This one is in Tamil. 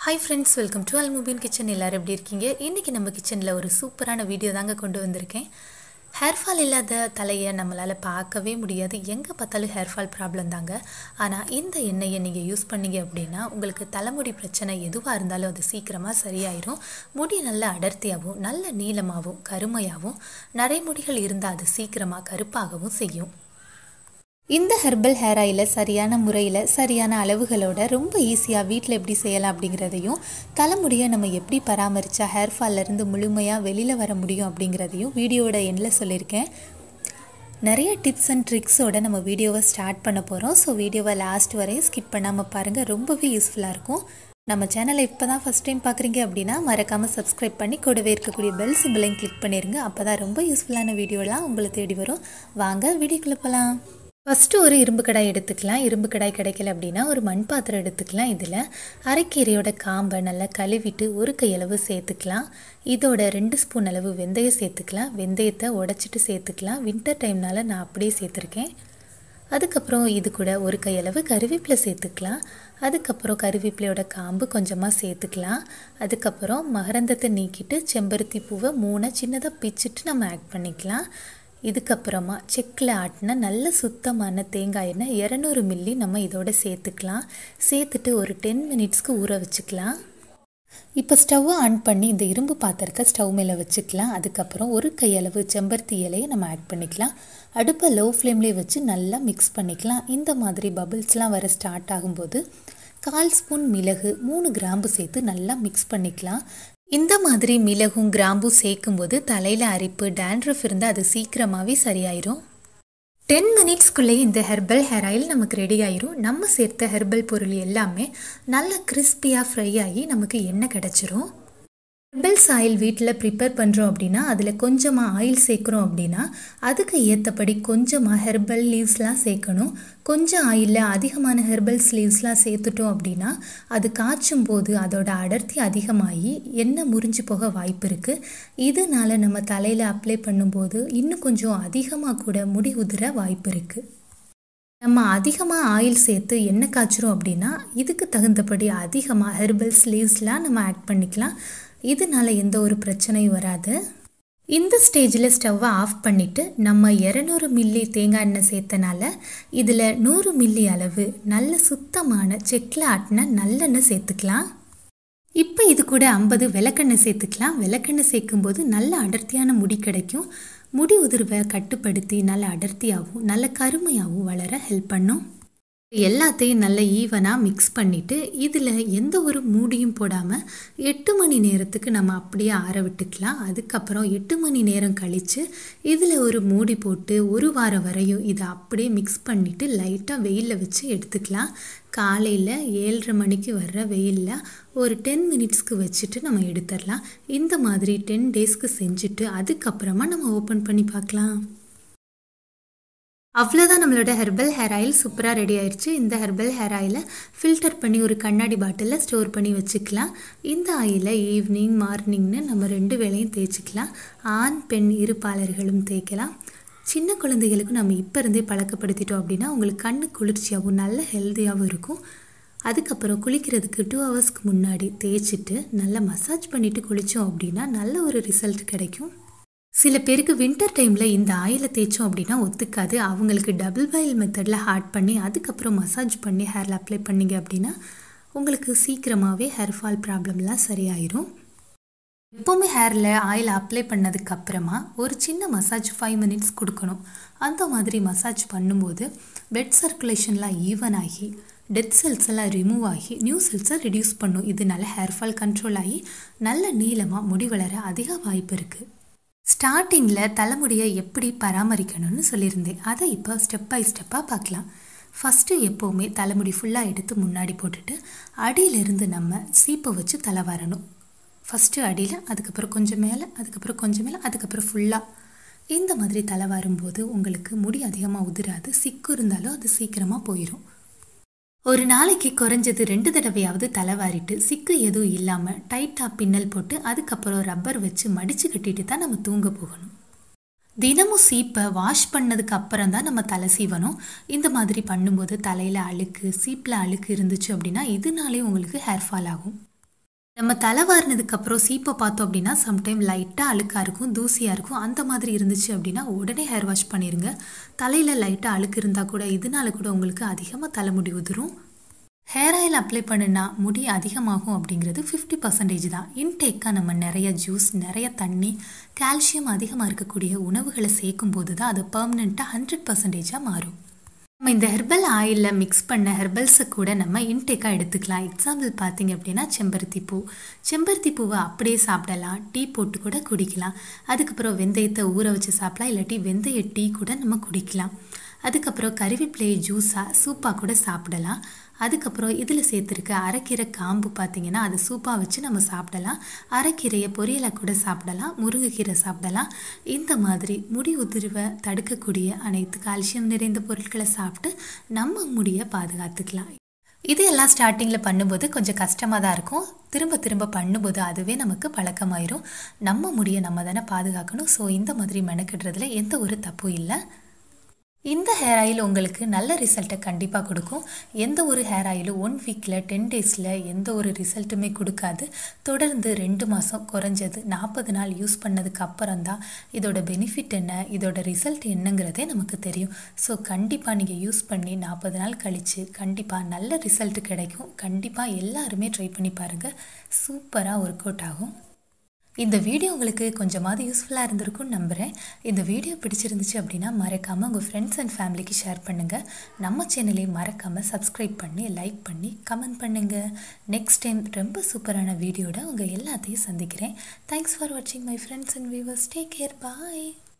hi friends welcome to Almubin kitchen எல்லோரும் எப்படி இருக்கீங்க இன்றைக்கி நம்ம கிச்சனில் ஒரு சூப்பரான வீடியோ தாங்க கொண்டு வந்திருக்கேன் ஹேர் ஃபால் இல்லாத தலையை நம்மளால் பார்க்கவே முடியாது எங்கே பார்த்தாலும் ஹேர் ஃபால் ப்ராப்ளம் தாங்க ஆனால் இந்த எண்ணெயை நீங்கள் யூஸ் பண்ணீங்க அப்படின்னா உங்களுக்கு தலைமுடி பிரச்சனை எதுவாக இருந்தாலும் அது சீக்கிரமாக சரியாயிரும் முடி நல்ல அடர்த்தியாகவும் நல்ல நீளமாகவும் கருமையாகவும் நரைமுடிகள் இருந்தால் அது சீக்கிரமாக கருப்பாகவும் செய்யும் இந்த ஹெர்பல் ஹேர் ஆயிலை சரியான முறையில் சரியான அளவுகளோட ரொம்ப ஈஸியாக வீட்டில் எப்படி செய்யலாம் அப்படிங்கிறதையும் தலைமுடியை நம்ம எப்படி பராமரித்தா ஹேர் ஃபால்லேருந்து முழுமையாக வெளியில் வர முடியும் அப்படிங்கிறதையும் வீடியோவோட எண்ணில் சொல்லியிருக்கேன் நிறைய டிப்ஸ் அண்ட் ட்ரிக்ஸோட நம்ம வீடியோவை ஸ்டார்ட் பண்ண போகிறோம் ஸோ வீடியோவை லாஸ்ட் வரையும் ஸ்கிப் பண்ணாமல் பாருங்கள் ரொம்பவே யூஸ்ஃபுல்லாக இருக்கும் நம்ம சேனலை இப்போ தான் ஃபஸ்ட் டைம் பார்க்குறீங்க அப்படின்னா மறக்காமல் சப்ஸ்கிரைப் பண்ணி கூடவே இருக்கக்கூடிய பெல் சிம்பிளையும் கிளிக் பண்ணிடுங்க அப்போ தான் ரொம்ப யூஸ்ஃபுல்லான வீடியோலாம் உங்களை தேடி வரும் வாங்க வீடியோக்குள்ளே போகலாம் ஃபஸ்ட்டு ஒரு இரும்பு கடாய் எடுத்துக்கலாம் இரும்பு கடாய் கிடைக்கல அப்படின்னா ஒரு மண் பாத்திரம் எடுத்துக்கலாம் இதில் அரைக்கீரையோட காம்பை நல்லா கழுவிட்டு ஒரு கையளவு சேர்த்துக்கலாம் இதோட ரெண்டு ஸ்பூன் அளவு வெந்தயம் சேர்த்துக்கலாம் வெந்தயத்தை உடச்சிட்டு சேர்த்துக்கலாம் வின்டர் டைம்னால நான் அப்படியே சேர்த்துருக்கேன் அதுக்கப்புறம் இது கூட ஒரு கையளவு கருவேப்பிலை சேர்த்துக்கலாம் அதுக்கப்புறம் கருவேப்பிலையோட காம்பு கொஞ்சமாக சேர்த்துக்கலாம் அதுக்கப்புறம் மகரந்தத்தை நீக்கிட்டு செம்பருத்தி பூவை மூணை சின்னதாக பிச்சுட்டு நம்ம ஆட் பண்ணிக்கலாம் இதுக்கப்புறமா செக்கில் ஆட்டின நல்ல சுத்தமான தேங்காய் எண்ணெய் இரநூறு மில்லி நம்ம இதோட சேர்த்துக்கலாம் சேர்த்துட்டு ஒரு டென் மினிட்ஸ்க்கு ஊற வச்சுக்கலாம் இப்போ ஸ்டவ்வை ஆன் பண்ணி இந்த இரும்பு பாத்திரத்தை ஸ்டவ் மேலே வச்சுக்கலாம் அதுக்கப்புறம் ஒரு கையளவு செம்பருத்தி இலையை நம்ம ஆட் பண்ணிக்கலாம் அடுப்பை லோ ஃப்ளேம்லேயே வச்சு நல்லா மிக்ஸ் பண்ணிக்கலாம் இந்த மாதிரி பபிள்ஸ்லாம் வர ஸ்டார்ட் ஆகும்போது கால் ஸ்பூன் மிளகு மூணு கிராம்பு சேர்த்து நல்லா மிக்ஸ் பண்ணிக்கலாம் இந்த மாதிரி மிளகும் கிராம்பும் சேர்க்கும்போது தலையில் அரிப்பு டேண்ட்ரஃப் இருந்தால் அது சீக்கிரமாகவே சரியாயிரும் டென் மினிட்ஸ்க்குள்ளே இந்த ஹெர்பல் ஹேர் ஆயில் நமக்கு ரெடி ஆயிரும் நம்ம சேர்த்த ஹெர்பல் பொருள் எல்லாமே நல்லா கிறிஸ்பியாக ஃப்ரை ஆகி நமக்கு எண்ணெய் கிடச்சிரும் ஹெர்பல்ஸ் ஆயில் வீட்டில் ப்ரிப்பேர் பண்ணுறோம் அப்படின்னா அதில் கொஞ்சமாக ஆயில் சேர்க்குறோம் அப்படின்னா அதுக்கு ஏற்றபடி கொஞ்சமாக ஹெர்பல் லீவ்ஸ்லாம் சேர்க்கணும் கொஞ்சம் ஆயிலில் அதிகமான ஹெர்பல்ஸ் லீவ்ஸ்லாம் சேர்த்துட்டோம் அப்படின்னா அது காய்ச்சும் போது அதோட அடர்த்தி அதிகமாகி எண்ணெய் முறிஞ்சு போக வாய்ப்பு இருக்குது இதனால் நம்ம தலையில் அப்ளை பண்ணும்போது இன்னும் கொஞ்சம் அதிகமாக கூட முடி உதிர வாய்ப்பு இருக்குது நம்ம அதிகமாக ஆயில் சேர்த்து எண்ணெய் காய்ச்சிரும் அப்படின்னா இதுக்கு தகுந்தபடி அதிகமாக ஹெர்பல்ஸ் லீவ்ஸ்லாம் நம்ம ஆட் பண்ணிக்கலாம் இதனால் எந்த ஒரு பிரச்சனையும் வராது இந்த ஸ்டேஜில் ஸ்டவ்வை ஆஃப் பண்ணிவிட்டு நம்ம இரநூறு மில்லி தேங்காய் எண்ணெய் சேர்த்தனால இதில் நூறு மில்லி அளவு நல்ல சுத்தமான செக்கில் ஆட்டின நல்லெண்ணெய் சேர்த்துக்கலாம் இப்போ இது கூட ஐம்பது விளக்கெண்ணெய் சேர்த்துக்கலாம் விளக்கெண்ணெய் சேர்க்கும்போது நல்ல அடர்த்தியான முடி கிடைக்கும் முடி உதிர்வை கட்டுப்படுத்தி நல்ல அடர்த்தியாகவும் நல்ல கருமையாகவும் வளர ஹெல்ப் பண்ணும் எல்லாத்தையும் நல்ல ஈவனாக மிக்ஸ் பண்ணிவிட்டு இதில் எந்த ஒரு மூடியும் போடாமல் எட்டு மணி நேரத்துக்கு நம்ம அப்படியே ஆற விட்டுக்கலாம் அதுக்கப்புறம் எட்டு மணி நேரம் கழித்து இதில் ஒரு மூடி போட்டு ஒரு வாரம் வரையும் இதை அப்படியே மிக்ஸ் பண்ணிவிட்டு லைட்டாக வெயிலில் வச்சு எடுத்துக்கலாம் காலையில் ஏழரை மணிக்கு வர்ற வெயிலில் ஒரு டென் மினிட்ஸ்க்கு வச்சுட்டு நம்ம எடுத்துடலாம் இந்த மாதிரி டென் டேஸ்க்கு செஞ்சுட்டு அதுக்கப்புறமா நம்ம ஓப்பன் பண்ணி பார்க்கலாம் அவ்வளோதான் நம்மளோட ஹெர்பல் ஹேர் ஆயில் சூப்பராக ரெடி ஆயிடுச்சு இந்த ஹெர்பல் ஹேர் ஆயிலை ஃபில்டர் பண்ணி ஒரு கண்ணாடி பாட்டிலில் ஸ்டோர் பண்ணி வச்சுக்கலாம் இந்த ஆயிலை ஈவினிங் மார்னிங்னு நம்ம ரெண்டு வேளையும் தேய்ச்சிக்கலாம் ஆண் பெண் இருப்பாளர்களும் தேய்க்கலாம் சின்ன குழந்தைகளுக்கு நம்ம இப்போ இருந்தே பழக்கப்படுத்திட்டோம் அப்படின்னா உங்களுக்கு கண்ணு குளிர்ச்சியாகவும் நல்ல ஹெல்த்தியாகவும் இருக்கும் அதுக்கப்புறம் குளிக்கிறதுக்கு டூ ஹவர்ஸ்க்கு முன்னாடி தேய்ச்சிட்டு நல்லா மசாஜ் பண்ணிவிட்டு குளித்தோம் அப்படின்னா நல்ல ஒரு ரிசல்ட் கிடைக்கும் சில பேருக்கு வின்டர் டைமில் இந்த ஆயிலை தேய்ச்சோம் அப்படின்னா ஒத்துக்காது அவங்களுக்கு டபுள் பாயில் மெத்தடில் ஹார்ட் பண்ணி அதுக்கப்புறம் மசாஜ் பண்ணி ஹேரில் அப்ளை பண்ணிங்க அப்படின்னா உங்களுக்கு சீக்கிரமாகவே ஹேர் ஃபால் ப்ராப்ளம்லாம் சரியாயிரும் எப்போவுமே ஹேரில் ஆயில் அப்ளை பண்ணதுக்கப்புறமா ஒரு சின்ன மசாஜ் ஃபைவ் மினிட்ஸ் கொடுக்கணும் அந்த மாதிரி மசாஜ் பண்ணும்போது பிளட் சர்க்குலேஷன்லாம் ஈவன் ஆகி டெத் செல்ஸ் எல்லாம் ரிமூவ் ஆகி நியூ செல்ஸை ரிடியூஸ் பண்ணும் இதனால ஹேர் ஃபால் கண்ட்ரோல் ஆகி நல்ல நீளமாக முடி வளர அதிக வாய்ப்பு இருக்குது ஸ்டார்டிங்கில் தலைமுடியை எப்படி பராமரிக்கணும்னு சொல்லியிருந்தேன் அதை இப்போ ஸ்டெப் பை ஸ்டெப்பாக பார்க்கலாம் ஃபஸ்ட்டு எப்போவுமே தலைமுடி ஃபுல்லாக எடுத்து முன்னாடி போட்டுட்டு அடியிலிருந்து நம்ம சீப்பை வச்சு தலை வரணும் ஃபஸ்ட்டு அடியில் அதுக்கப்புறம் கொஞ்சம் மேலே அதுக்கப்புறம் கொஞ்சம் மேலே அதுக்கப்புறம் ஃபுல்லாக இந்த மாதிரி தலை வரும்போது உங்களுக்கு முடி அதிகமாக உதிராது சிக்கு இருந்தாலும் அது சீக்கிரமாக போயிடும் ஒரு நாளைக்கு குறைஞ்சது ரெண்டு தடவையாவது தலைவாரிட்டு சிக்கு எதுவும் இல்லாமல் டைட்டாக பின்னல் போட்டு அதுக்கப்புறம் ரப்பர் வச்சு மடித்து கட்டிட்டு தான் நம்ம தூங்க போகணும் தினமும் சீப்பை வாஷ் பண்ணதுக்கு அப்புறம் தான் நம்ம தலை சீவணும் இந்த மாதிரி பண்ணும்போது தலையில் அழுக்கு சீப்பில் அழுக்கு இருந்துச்சு அப்படின்னா இதனாலே உங்களுக்கு ஹேர் ஃபால் ஆகும் நம்ம தலை வாரினதுக்கப்புறம் சீப்பை பார்த்தோம் அப்படின்னா சம்டைம் லைட்டாக அழுக்காக இருக்கும் தூசியாக இருக்கும் அந்த மாதிரி இருந்துச்சு அப்படின்னா உடனே ஹேர் வாஷ் பண்ணிடுங்க தலையில் லைட்டாக அழுக்கு இருந்தால் கூட இதனால கூட உங்களுக்கு அதிகமாக தலைமுடி உதிரும் ஹேர் ஆயில் அப்ளை பண்ணுனா முடி அதிகமாகும் அப்படிங்கிறது ஃபிஃப்டி பர்சன்டேஜ் தான் இன்டேக்காக நம்ம நிறைய ஜூஸ் நிறைய தண்ணி கால்சியம் அதிகமாக இருக்கக்கூடிய உணவுகளை சேர்க்கும் போது தான் அது பர்மனெண்ட்டாக ஹண்ட்ரட் பர்சன்டேஜாக மாறும் நம்ம இந்த ஹெர்பல் ஆயிலில் மிக்ஸ் பண்ண ஹெர்பல்ஸை கூட நம்ம இன்டேக்காக எடுத்துக்கலாம் எக்ஸாம்பிள் பார்த்தீங்க அப்படின்னா செம்பருத்தி பூ செம்பருத்தி பூவை அப்படியே சாப்பிடலாம் டீ போட்டு கூட குடிக்கலாம் அதுக்கப்புறம் வெந்தயத்தை ஊற வச்சு சாப்பிடலாம் இல்லாட்டி வெந்தய டீ கூட நம்ம குடிக்கலாம் அதுக்கப்புறம் கருவேப்பிலையை ஜூஸாக சூப்பாக கூட சாப்பிடலாம் அதுக்கப்புறம் இதில் சேர்த்துருக்க அரைக்கீரை காம்பு பார்த்திங்கன்னா அதை சூப்பாக வச்சு நம்ம சாப்பிடலாம் அரைக்கீரையை பொரியலாக கூட சாப்பிடலாம் முருங்கைக்கீரை சாப்பிடலாம் இந்த மாதிரி முடி உதிர்வை தடுக்கக்கூடிய அனைத்து கால்சியம் நிறைந்த பொருட்களை சாப்பிட்டு நம்ம முடியை பாதுகாத்துக்கலாம் இது எல்லாம் ஸ்டார்டிங்கில் பண்ணும்போது கொஞ்சம் கஷ்டமாக தான் இருக்கும் திரும்ப திரும்ப பண்ணும்போது அதுவே நமக்கு பழக்கமாயிரும் நம்ம முடியை நம்ம தானே பாதுகாக்கணும் ஸோ இந்த மாதிரி மெனக்கிடுறதுல எந்த ஒரு தப்பும் இல்லை இந்த ஹேர் ஆயில் உங்களுக்கு நல்ல ரிசல்ட்டை கண்டிப்பாக கொடுக்கும் எந்த ஒரு ஹேர் ஆயிலும் ஒன் வீக்கில் டென் டேஸில் எந்த ஒரு ரிசல்ட்டுமே கொடுக்காது தொடர்ந்து ரெண்டு மாதம் குறைஞ்சது நாற்பது நாள் யூஸ் பண்ணதுக்கு அப்புறம் தான் இதோட பெனிஃபிட் என்ன இதோட ரிசல்ட் என்னங்கிறதே நமக்கு தெரியும் ஸோ கண்டிப்பாக நீங்கள் யூஸ் பண்ணி நாற்பது நாள் கழித்து கண்டிப்பாக நல்ல ரிசல்ட் கிடைக்கும் கண்டிப்பாக எல்லாருமே ட்ரை பண்ணி பாருங்கள் சூப்பராக ஒர்க் அவுட் ஆகும் இந்த வீடியோ உங்களுக்கு கொஞ்சமாவது யூஸ்ஃபுல்லாக இருந்திருக்கும்னு நம்புகிறேன் இந்த வீடியோ பிடிச்சிருந்துச்சு அப்படின்னா மறக்காமல் உங்கள் ஃப்ரெண்ட்ஸ் அண்ட் ஃபேமிலிக்கு ஷேர் பண்ணுங்கள் நம்ம சேனலை மறக்காமல் சப்ஸ்கிரைப் பண்ணி லைக் பண்ணி கமெண்ட் பண்ணுங்கள் நெக்ஸ்ட் டைம் ரொம்ப சூப்பரான வீடியோட உங்கள் எல்லாத்தையும் சந்திக்கிறேன் தேங்க்ஸ் ஃபார் வாட்சிங் my friends and viewers take care bye